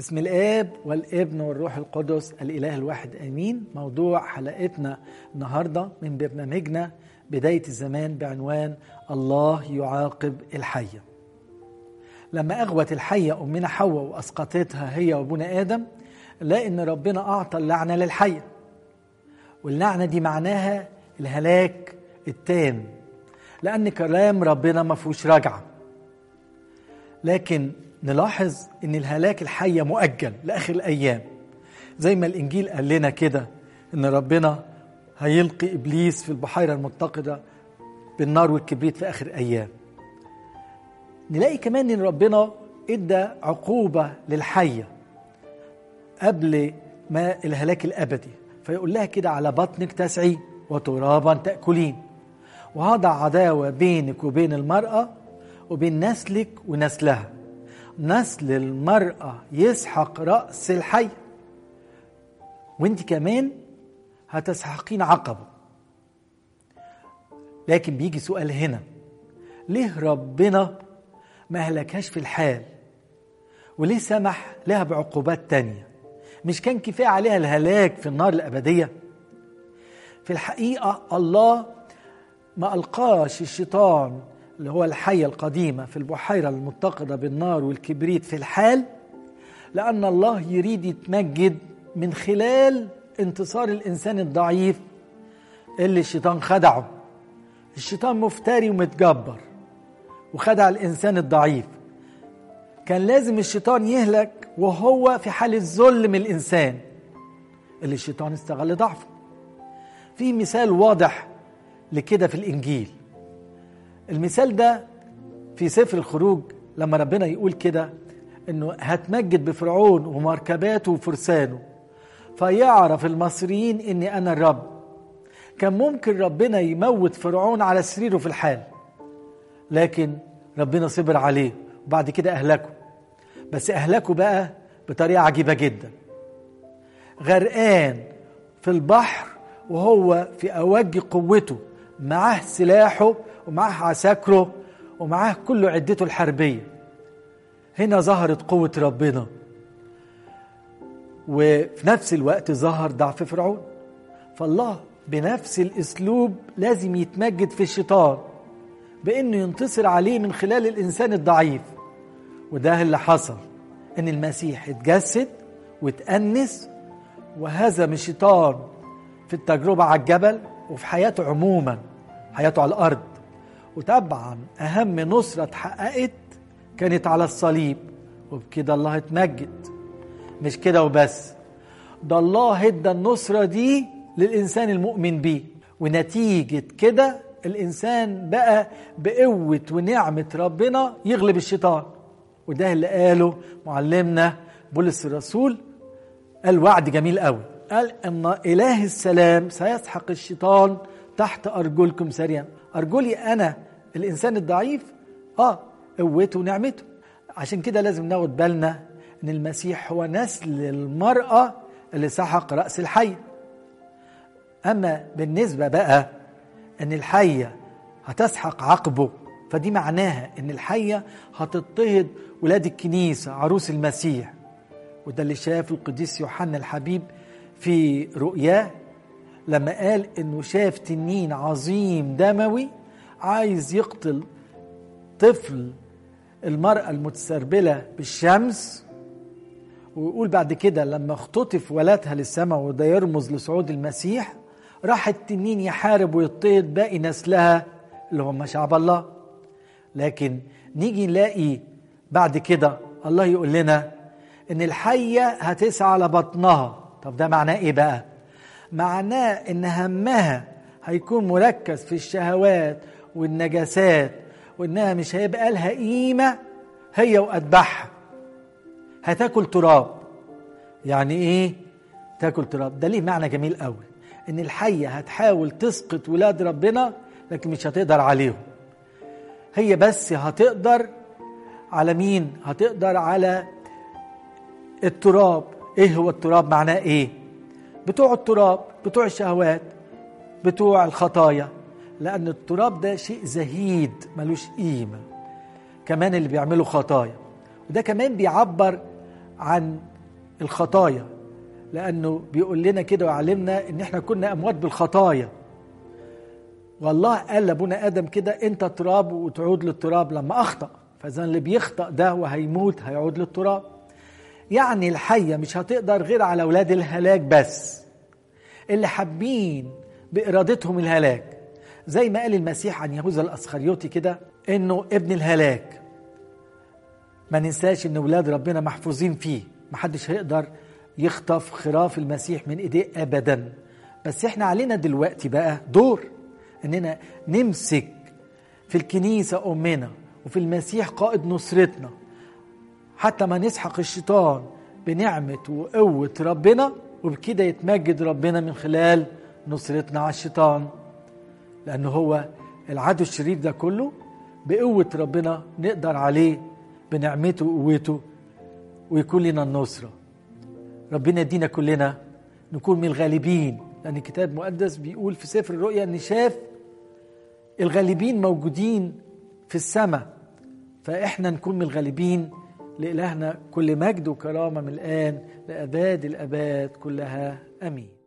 بسم الاب والابن والروح القدس الاله الواحد امين موضوع حلقتنا النهارده من برنامجنا بدايه الزمان بعنوان الله يعاقب الحيه لما اغوت الحيه امنا حواء واسقطتها هي وابونا ادم لا ان ربنا اعطى اللعنه للحيه واللعنه دي معناها الهلاك التام لان كلام ربنا ما فيهوش رجعه لكن نلاحظ ان الهلاك الحيه مؤجل لاخر الايام زي ما الانجيل قال لنا كده ان ربنا هيلقي ابليس في البحيره المتقده بالنار والكبريت في اخر ايام نلاقي كمان ان ربنا ادى عقوبه للحيه قبل ما الهلاك الابدي فيقول لها كده على بطنك تسعي وترابا تاكلين وهضع عداوه بينك وبين المراه وبين نسلك ونسلها نسل المرأة يسحق رأس الحي وانت كمان هتسحقين عقبه لكن بيجي سؤال هنا ليه ربنا ما أهلكهاش في الحال وليه سمح لها بعقوبات تانية مش كان كفاية عليها الهلاك في النار الأبدية في الحقيقة الله ما ألقاش الشيطان اللي هو الحية القديمة في البحيرة المتقدة بالنار والكبريت في الحال لأن الله يريد يتمجد من خلال انتصار الإنسان الضعيف اللي الشيطان خدعه الشيطان مفتري ومتجبر وخدع الإنسان الضعيف كان لازم الشيطان يهلك وهو في حال الذل من الإنسان اللي الشيطان استغل ضعفه في مثال واضح لكده في الإنجيل المثال ده في سفر الخروج لما ربنا يقول كده انه هتمجد بفرعون ومركباته وفرسانه فيعرف المصريين اني انا الرب كان ممكن ربنا يموت فرعون على سريره في الحال لكن ربنا صبر عليه وبعد كده اهلكه بس اهلكه بقى بطريقه عجيبه جدا غرقان في البحر وهو في اوج قوته معاه سلاحه ومعاه عساكره ومعاه كل عدته الحربية هنا ظهرت قوة ربنا وفي نفس الوقت ظهر ضعف فرعون فالله بنفس الاسلوب لازم يتمجد في الشيطان بانه ينتصر عليه من خلال الانسان الضعيف وده اللي حصل ان المسيح اتجسد واتأنس وهزم الشيطان في التجربة على الجبل وفي حياته عموما حياته على الأرض وطبعا أهم نصرة اتحققت كانت على الصليب وبكده الله اتمجد مش كده وبس ده الله ادى النصرة دي للإنسان المؤمن بيه ونتيجة كده الإنسان بقى بقوة ونعمة ربنا يغلب الشيطان وده اللي قاله معلمنا بولس الرسول قال وعد جميل قوي قال ان اله السلام سيسحق الشيطان تحت ارجلكم سريعا ارجلي انا الانسان الضعيف اه قوته ونعمته عشان كده لازم ناخد بالنا ان المسيح هو نسل المراه اللي سحق راس الحي اما بالنسبه بقى ان الحيه هتسحق عقبه فدي معناها ان الحيه هتضطهد ولاد الكنيسه عروس المسيح وده اللي شاف القديس يوحنا الحبيب في رؤياه لما قال انه شاف تنين عظيم دموي عايز يقتل طفل المرأة المتسربلة بالشمس ويقول بعد كده لما اختطف ولادها للسماء وده يرمز لصعود المسيح راح التنين يحارب ويضطهد باقي نسلها اللي هم شعب الله لكن نيجي نلاقي بعد كده الله يقول لنا ان الحية هتسعى على بطنها طب ده معناه ايه بقى معناه ان همها هيكون مركز في الشهوات والنجاسات وانها مش هيبقى لها قيمه هي واتباعها هتاكل تراب يعني ايه تاكل تراب ده ليه معنى جميل قوي ان الحيه هتحاول تسقط ولاد ربنا لكن مش هتقدر عليهم هي بس هتقدر على مين هتقدر على التراب ايه هو التراب معناه ايه بتوع التراب بتوع الشهوات بتوع الخطايا لأن التراب ده شيء زهيد ملوش قيمة كمان اللي بيعملوا خطايا وده كمان بيعبر عن الخطايا لانه بيقول لنا كده ويعلمنا ان احنا كنا اموات بالخطايا والله قال لابونا ادم كده انت تراب وتعود للتراب لما اخطا فاذا اللي بيخطا ده وهيموت هيعود للتراب يعني الحيه مش هتقدر غير على اولاد الهلاك بس اللي حابين بارادتهم الهلاك زي ما قال المسيح عن يهوذا الاسخريوطي كده انه ابن الهلاك ما ننساش ان اولاد ربنا محفوظين فيه محدش هيقدر يخطف خراف المسيح من ايديه ابدا بس احنا علينا دلوقتي بقى دور اننا نمسك في الكنيسه امنا وفي المسيح قائد نصرتنا حتى ما نسحق الشيطان بنعمه وقوه ربنا وبكده يتمجد ربنا من خلال نصرتنا على الشيطان لانه هو العدو الشرير ده كله بقوه ربنا نقدر عليه بنعمته وقوته ويكون لنا النصره ربنا يدينا كلنا نكون من الغالبين لأن الكتاب المقدس بيقول في سفر الرؤيا أن شاف الغالبين موجودين في السماء فإحنا نكون من الغالبين لإلهنا كل مجد وكرامة من الآن لأباد الأباد كلها أمين